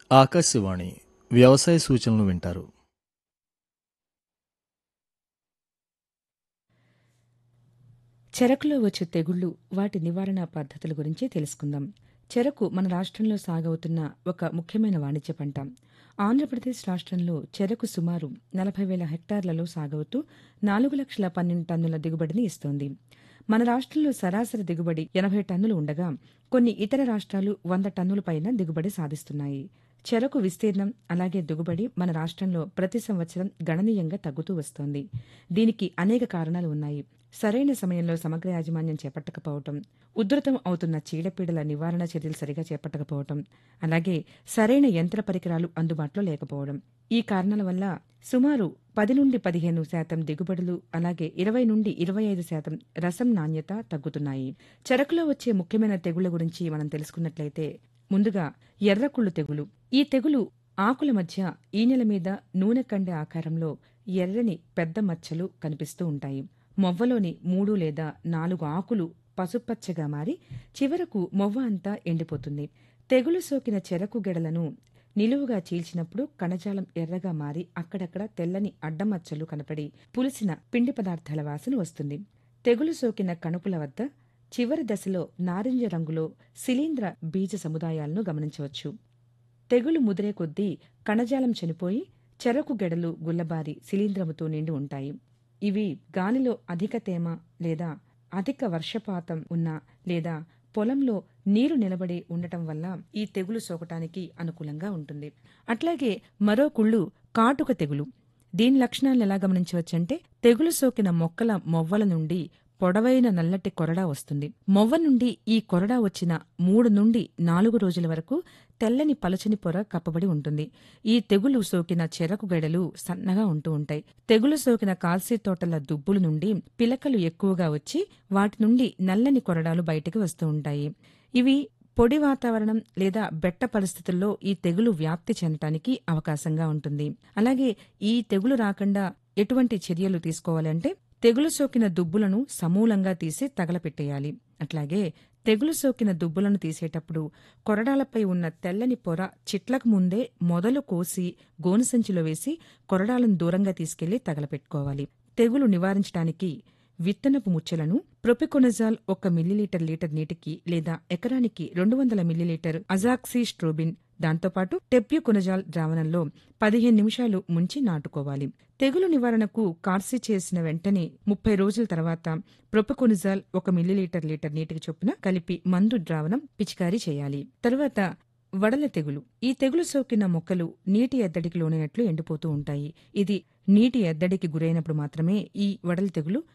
ఆకాశవాణి వ్యవసాయ సూచనలు వింటారు చెరకులో వచ్చే తెగుళ్లు వాటి నివారణ పద్ధతుల గురించి తెలుసుకుందాం చెరకు మన రాష్ట్రంలో సాగవుతున్న ఒక ముఖ్యమైన వాణిజ్య పంట ఆంధ్రప్రదేశ్ రాష్ట్రంలో చెరకు సుమారు నలభై వేల హెక్టార్లలో సాగవుతూ నాలుగు లక్షల పన్నెండు టన్నుల దిగుబడిని ఇస్తోంది మన రాష్ట్రంలో సరాసరి దిగుబడి ఎనభై టన్నులు ఉండగా కొన్ని ఇతర రాష్ట్రాలు వంద టన్నుల పైన దిగుబడి సాధిస్తున్నాయి చెరకు విస్తీర్ణం అలాగే దిగుబడి మన రాష్ట్రంలో ప్రతి సంవత్సరం గణనీయంగా తగ్గుతూ వస్తోంది దీనికి అనేక కారణాలు ఉన్నాయి సరైన సమయంలో సమగ్ర యాజమాన్యం చేపట్టకపోవటం ఉధృతం అవుతున్న చీడపీడల నివారణ చర్యలు సరిగా చేపట్టకపోవటం అలాగే సరైన యంత్ర పరికరాలు అందుబాటులో లేకపోవడం ఈ కారణాల వల్ల సుమారు పది నుండి పదిహేను శాతం దిగుబడులు అలాగే ఇరవై నుండి ఇరవై ఐదు శాతం రసం నాణ్యత తగ్గుతున్నాయి చెరకులో వచ్చే ముఖ్యమైన తెగుళ్ల గురించి మనం తెలుసుకున్నట్లయితే ముందుగా ఎర్రకుళ్ళు తెగులు ఈ తెగులు ఆకుల మధ్య ఈనెల మీద నూనె కండె ఆకారంలో ఎర్రని పెద్ద మచ్చలు కనిపిస్తూ ఉంటాయి మొవ్వలోని మూడు లేదా నాలుగు ఆకులు పసుపచ్చగా మారి చివరకు మొవ్వ అంతా ఎండిపోతుంది తెగులు సోకిన చెరకు గెడలను నిలువుగా చీల్చినప్పుడు కణజాలం ఎర్రగా మారి అక్కడక్కడ తెల్లని అడ్డమచ్చలు కనపడి పులిసిన పిండి పదార్థాల వాసన వస్తుంది తెగులు సోకిన కణుపుల వద్ద చివరి దశలో నారింజ రంగులో శిలీంద్ర బీజ సముదాయాలను గమనించవచ్చు తెగులు ముదిరే కొద్దీ కణజాలం చనిపోయి చెరకు గెడలు గుల్లబారి శిలీంద్రముతో నిండి ఉంటాయి ఇవి గాలిలో అధిక తేమ లేదా అధిక వర్షపాతం ఉన్న లేదా పొలంలో నీరు నిలబడి ఉండటం వల్ల ఈ తెగులు సోకటానికి అనుకూలంగా ఉంటుంది అట్లాగే మరో కుళ్ళు కాటుక తెగులు దీని లక్షణాలను ఎలా గమనించవచ్చంటే తెగులు సోకిన మొక్కల మొవ్వల నుండి పొడవైన నల్లటి కొరడా వస్తుంది మొవ్వ నుండి ఈ కొరడా వచ్చిన మూడు నుండి నాలుగు రోజుల వరకు తెల్లని పలచని పొర కప్పబడి ఉంటుంది ఈ తెగులు సోకిన చెరకు గెడలు సన్నగా ఉంటూ ఉంటాయి తెగులు సోకిన కాల్సీ తోటల దుబ్బుల నుండి పిలకలు ఎక్కువగా వచ్చి వాటి నుండి నల్లని కొరడాలు బయటికి వస్తూ ఉంటాయి ఇవి పొడి వాతావరణం లేదా బెట్ట పరిస్థితుల్లో ఈ తెగులు వ్యాప్తి చెందటానికి అవకాశంగా ఉంటుంది అలాగే ఈ తెగులు రాకుండా ఎటువంటి చర్యలు తీసుకోవాలంటే తెగులు సోకిన దుబ్బులను సమూలంగా తీసి తగలపెట్టేయాలి అట్లాగే తెగులు సోకిన దుబ్బులను తీసేటప్పుడు కొరడాలపై ఉన్న తెల్లని పొర చిట్లకు ముందే మొదలు కోసి గోనుసంచిలో వేసి కొరడాలను దూరంగా తీసుకెళ్లి తగలపెట్టుకోవాలి తెగులు నివారించడానికి విత్తనపు ముచ్చలను ప్రొపికొనజాల్ ఒక మిల్లీలీటర్ లీటర్ నీటికి లేదా ఎకరానికి రెండు వందల మిల్లీలీటర్ అజాక్సీ స్ట్రోబిన్ దాంతోపాటు టెప్యూకొనజాల్ ద్రావణంలో పదిహేను నిమిషాలు ముంచి నాటుకోవాలి తెగులు నివారణకు కార్సి చేసిన వెంటనే ముప్పై రోజుల తర్వాత ప్రొపకొనిజాల్ ఒక మిల్లీలీటర్ లీటర్ నీటికి చొప్పున కలిపి మందు ద్రావణం పిచికారీ చేయాలి తరువాత వడల తెగులు ఈ తెగులు సోకిన మొక్కలు నీటి ఎద్దడికి లోనైనట్లు ఎండిపోతూ ఉంటాయి ఇది నీటి ఎద్దడికి గురైనప్పుడు మాత్రమే ఈ వడల తెగులు